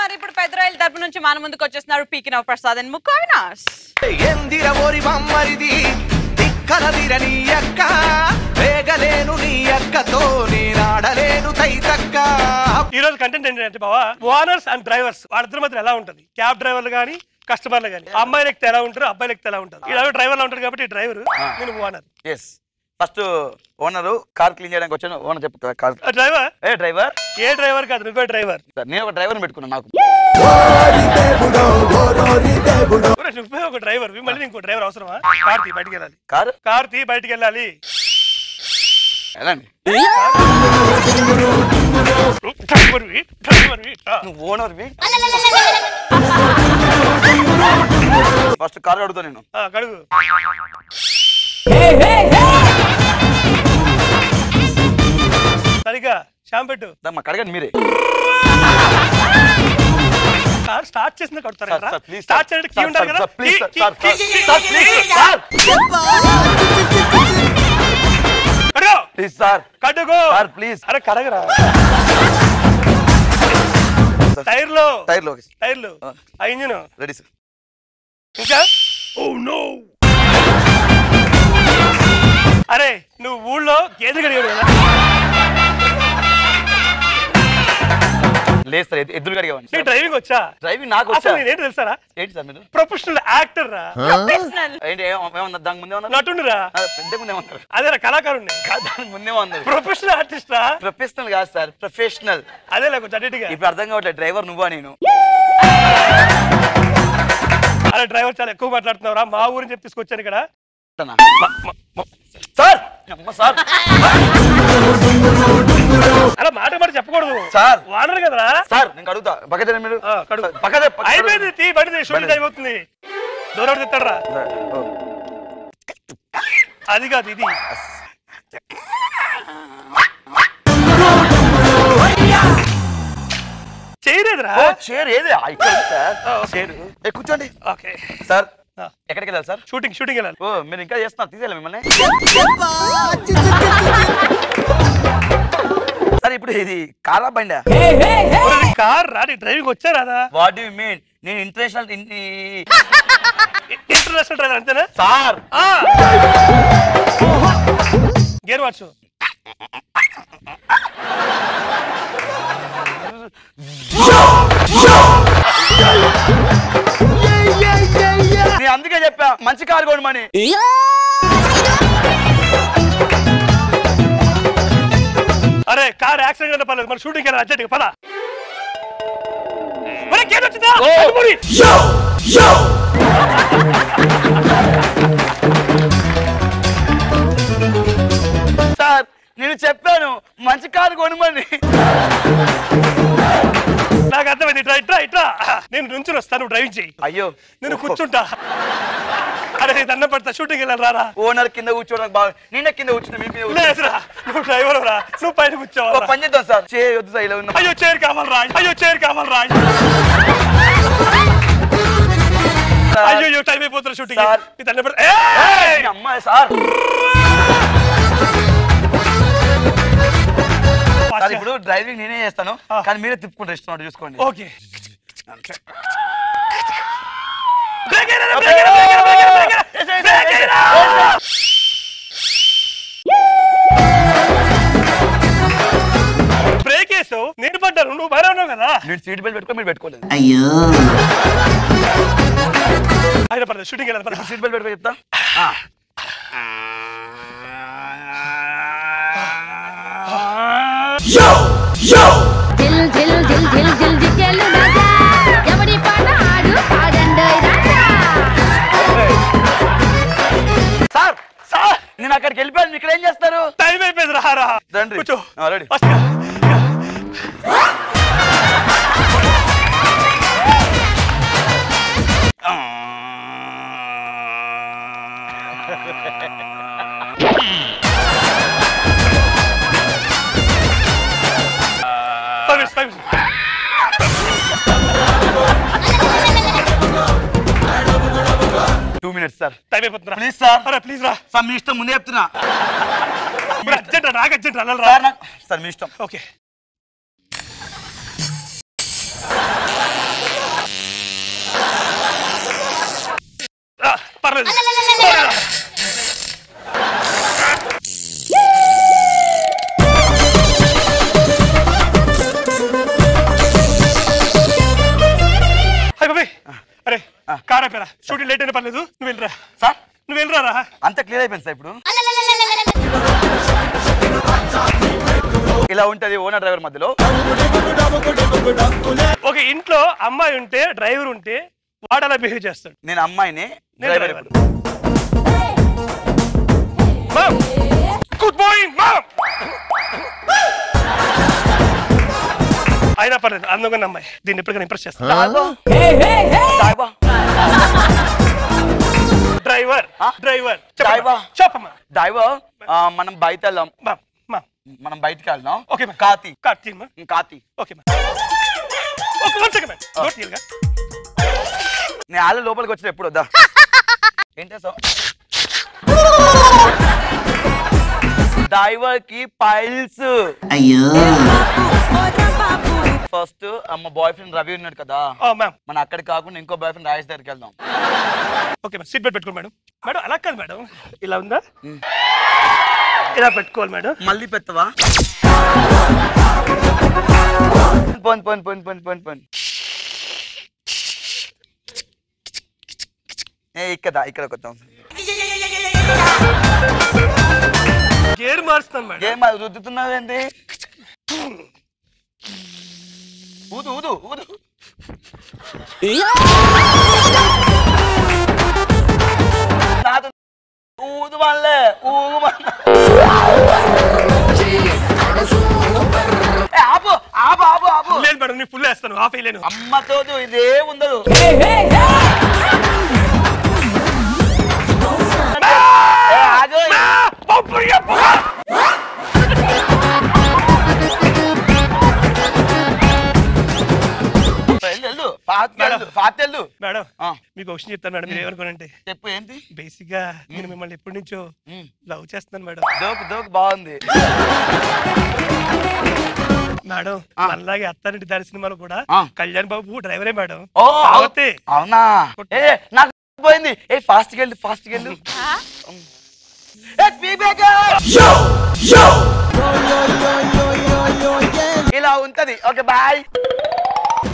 మరి ఇప్పుడు పెద్దరాయల తరపు నుంచి మన ముందుకు వచ్చేస్తున్నారు పీకినవ్ ప్రసాద్ అండ్ ముక్కు అవినాష్ ఎందిర ఓరి బమ్మరిది తిక్కలదిర నీ అక్క వేగలేను నీ అక్కతో నేనాడలేను తైతక్క ఈ రోజు కంటెంట్ ఏంటంటే బావా ఓనర్స్ అండ్ డ్రైవర్స్ వాళ్ళిద్దరి మధ్య ఎలా ఉంటుంది క్యాబ్ డ్రైవర్లు కానీ కస్టమర్లు కానీ అమ్మాయిలు ఎక్కితే ఎలా ఉంటారు అబ్బాయిలు ఎక్కితే ఎలా ఉంటారు ఇలా డ్రైవర్లు ఉంటారు కాబట్టి డ్రైవర్ నేను owner yes first owner car clean చేయడానికి వచ్చాను ఓనర్ చెప్తా కార్ డ్రైవర్ ఏ డ్రైవర్ ఏ డ్రైవర్ కాదు నువ్వే డ్రైవర్ సార్ నేను ఒక డ్రైవర్ పెట్టుకున్నాను నాకు ఒరేయ్, నువ్వే ఒక డ్రైవర్ మళ్ళీ ఇంకో డ్రైవర్ అవసరమా కార్ తీ బయటికి వెళ్ళాలి కార్ కార్ తీ బయటికి వెళ్ళాలి ఎలాండి డ్రైవర్వి డ్రైవర్వి రా. నువ్వు ఓనర్వి ఫస్ట్ కార్ అడుగుతా నేను ఆ, కడుగు సరిగా షాంపూ పెట్టు దా, మాకు అడగండి మీరే కార్ స్టార్ట్ చేసిన కడతారు సార్, కదా సార్, ప్లీజ్ స్టార్ట్ సార్, చేయడానికి కీ సార్, ఉండాలి సార్, కదా sir, please key, sir, key, sir, key, sir, key, sir, key, please key. Sir. కడుగు ప్లీజ్ సార్ కడుగు సార్ ప్లీజ్ అరే కడగరా టైర్లు టైర్లో టైర్లు ఆ. ఆ ఇంజిన్ రెడీ సార్ ఇంకా ఓ నో అరే నువ్వు ఊళ్ళో గేదె గడిగాడు కదా లేదు సార్ ఎద్దు- ఎద్దులు కడిగేవాడిని నీకు సార్. డ్రైవింగ్ వచ్చా డ్రైవింగ్ నాకు అసలు వచ్చా నేనేంటి తెలుసారా ఏంటి సార్ మీరు ప్రొఫెషనల్ యాక్టర్ రా ప్రొఫెషనల్ ఏంటి ఏమ- ఏమన్నారు దానికి ముందే ఉన్నారు నటుండురా పెద్ద ముందే ఉన్నారు అదేరా కళాకారుణ్ణి కాదు, దానికి ముందే ఉన్నారు ప్రొఫెషనల్ ఆర్టిస్ట్ రా ప్రొఫెషనల్ కాదు సార్ ప్రొఫెషనల్ అదే లేకు చట్టటిగా ఇప్పుడు అర్థం కావట్లేదు డ్రైవర్ నువ్వా నేను అరే డ్రైవర్ చాలా ఎక్కువ మాట్లాడుతున్నావురా మా ఊరిని చెప్పి తీసుకొచ్చాను ఇక్కడ అంటనా? సార్ అమ్మ సార్ అలా మాట మాట చెప్పకూడదు సార్. వానరు కదరా సార్ నేను అడుగుతా పక్కన మీరు ఆ, కడుగు. పక్కదే పక్కదే. అయిపోయింది తీ బండి షూటింగ్ బండి. టైం అవుతుంది దూరం తిట్టాడరా ఓ. అది కాదు ఇది చేయలేదురా ఓ చైర్ ఏది ఆ, ఇక్కడ ఉంది సార్ చైర్ ఏ కూర్చోండి ఓకే సార్ ఆ. ఎక్కడికి వెళ్ళాలి సార్ షూటింగ్ షూటింగ్ వెళ్ళాలి ఓ మీరు ఇంకా చేస్తున్నారు తీసేయాలి మిమ్మల్ని సార్ ఇప్పుడు ఇది కారా బండా కార్ రా నీకు డ్రైవింగ్ వచ్చా రాదా వాట్ యు మీన్ నేను ఇంటర్నేషనల్ ఇంటర్నేషనల్ డ్రైవర్ అంతేనా సార్ గేర్ వాచ్ నేను అందుకే చెప్పా మంచి కారు కొనమని అరే కార్ యాక్సిడెంట్ అయినా పర్లేదు మన షూటింగ్ వెళ్ళాలి అర్జెంట్గా పద ఒరే, గేర్ వచ్చిందా ఓ. అడుగురి. సార్ నేను చెప్పాను మంచి కారు కొనమని నాకు అర్థమైంది ఇట్రా ఇట్రా ఇట్రా నేను నుంచి వస్తాను డ్రైవింగ్ చేయి అయ్యో నేను కూర్చుంటా అరే నేను దండం పడతా షూటింగ్ వెళ్ళాలి రారా ఓనర్ కింద కూర్చోడానికి బాగా నిన్న కింద కూర్చున్నా మీ మీద కూర్చున్నా. లేదురా నువ్వు డ్రైవర్ రా నువ్వు పైన ఓ కూర్చోవాలా పని చేద్దాం సార్ చేయొద్దు సార్ ఇలా ఉన్న అయ్యో చైర్ కావాలి రా అయ్యో చైర్ కావాలి రా సార్. అయ్యో అయ్యో టైం అయిపోతున్నా షూటింగ్ సార్. నీ దండం పెడతా ఏయ్, ఏయ్! అమ్మాయి సార్ సార్ ఇప్పుడు డ్రైవింగ్ నేనే చేస్తాను ఆ. కానీ మీరే తిప్పుకుంటారు ఇష్టం చూసుకోండి ఓకే బ్రేక్ అయ్యరా, బ్రేక్ అయ్యరా, బ్రేక్ అయ్యరా, బ్రేక్ అయ్యరా, బ్రేక్ అయ్యరా. ఏసే, ఏసే, బ్రేక్ ఏసే, అయ్యరా. బ్రేక్ వేసావు నేను పడ్డాను నువ్వు బాగా ఉన్నావు కదా నేను సీట్ బెల్ట్ పెట్టుకో మీరు పెట్టుకోలేదు ఆయన పడదు షూటింగ్ వెళ్ళాలి పద. సీట్ బెల్ట్ పెట్టుకో చెప్తా ఆ. జిల్ జిల్ జిల్ జిల్ జిల్ జిగేలు రాజా ఎవడి పాట ఆడు ఆడండోయ్ రాజా సార్ సార్ నేను అక్కడికి వెళ్ళిపోయాను ఇక్కడ ఏం చేస్తారు టైం అయిపోయింది రారా రండి. కూర్చో ఆ, రెడీ. ఫస్ట్ గా. Five minutes, five minutes. Two minutes sir time అయిపోతుందిరా ప్లీజ్ సార్ అరే ప్లీజ్ రా సార్ మీ ఇష్టం ముందే చెప్తున్నా ఇప్పుడు అర్జెంట్ రా, నాకు అర్జెంట్ రా సార్ నాకు సార్ మీ ఇష్టం ఓకే పర్లేదు అయ్ బాబాయ్ అరే కార్ అయిపోయారా షూటింగ్ లేట్ అయినా పర్లేదు నువ్వు వెళ్ళరా సార్ నువ్వు వెళ్ళరా రా అంత క్లియర్ అయిపోయింది సార్ ఇప్పుడు ఇలా ఉంటది ఓనర్ డ్రైవర్ మధ్యలో ఒక ఇంట్లో అమ్మాయి ఉంటే డ్రైవర్ ఉంటే వాడు అలా బిహేవ్ చేస్తాడు నేను అమ్మాయిని నేను డ్రైవర్ డ్రైవర్ ఇప్పుడు మామ్ గుడ్ మార్నింగ్ మామ్ అయినా పర్లేదు అందంగా అమ్మాయి దీన్ని ఎప్పటికైనా ఇంప్రెస్ చేస్తాను తాగో. తాగో. డ్రైవర్ ఆ? Driver driver. చెప్పమ్మా డ్రైవర్ ఆ, మనం బయట వెళ్దాం మా మా మనం బయటికి వెళ్దాం ఓకే మ్యామ్ కాతి కార్తీ మా కాతి okay ma'am okay one second ma'am don't తీయగా నేను ఆళ్ళ లోపలికి వచ్చిన ఎప్పుడు వద్దా ఏంటో సో డ్రైవర్ కి పైల్స్ అయ్యో ఫస్ట్ మా బాయ్ ఫ్రెండ్ రవి ఉన్నాడు కదా ఓ మ్యామ్ మన అక్కడికి కాకుండా ఇంకో బాయ్ ఫ్రెండ్ రాజేష్ దగ్గరికి వెళ్దాం ఓకే మ్యామ్ సీట్ బెల్ట్ పెట్టుకోండి మేడం మేడం అలా కాదు మేడం ఇలా ఉందా ఇలా పెట్టుకోవాలి మేడం మళ్ళీ పెత్తవా పోన్ పోన్ పోన్ పోన్ పోన్ పోన్ ఏ ఇక్కడ ఇక్కడ కొత్తాం గేర్ మారుస్తాను మేడం ఏం అది రుద్దుతున్నావేంటి ఊదు ఊదు ఊదు నాతో ఊదు వాళ్ళే ఊగు వాళ్ళే. ఏ, ఆపు ఆపు ఆపు ఆపు లేదు మేడం నేను ఫుల్ వేస్తాను ఆఫ్ వేయలేను అమ్మతో ఇదే ఉండదు ఏ, ఆగు. వెళ్ళు, వెళ్ళు. ఫాస్ట్ వెళ్ళు, ఫాస్ట్ వెళ్ళు. మేడం ఆ, మీకు ఒక విషయం చెప్తాను మేడం మీరు ఏమనుకోనంటే చెప్పు ఏంటి బేసిక్ గా నేను మిమ్మల్ని ఎప్పటి నుంచో ఉమ్. లవ్ చేస్తున్నాను మేడం దోకు దోకు బాగుంది మేడం ఆ. మనలాగే అత్తారింటి దారి సినిమాలో కూడా ఆ. కళ్యాణ్ బాబు డ్రైవరే మేడం ఓ కావతే అవునా ఏ నాకు పోయింది ఏ ఫాస్ట్ వెళ్ళు ఫాస్ట్ వెళ్ళు ఏ, speed breaker! ఇలా ఉంటది ఓకే బాయ్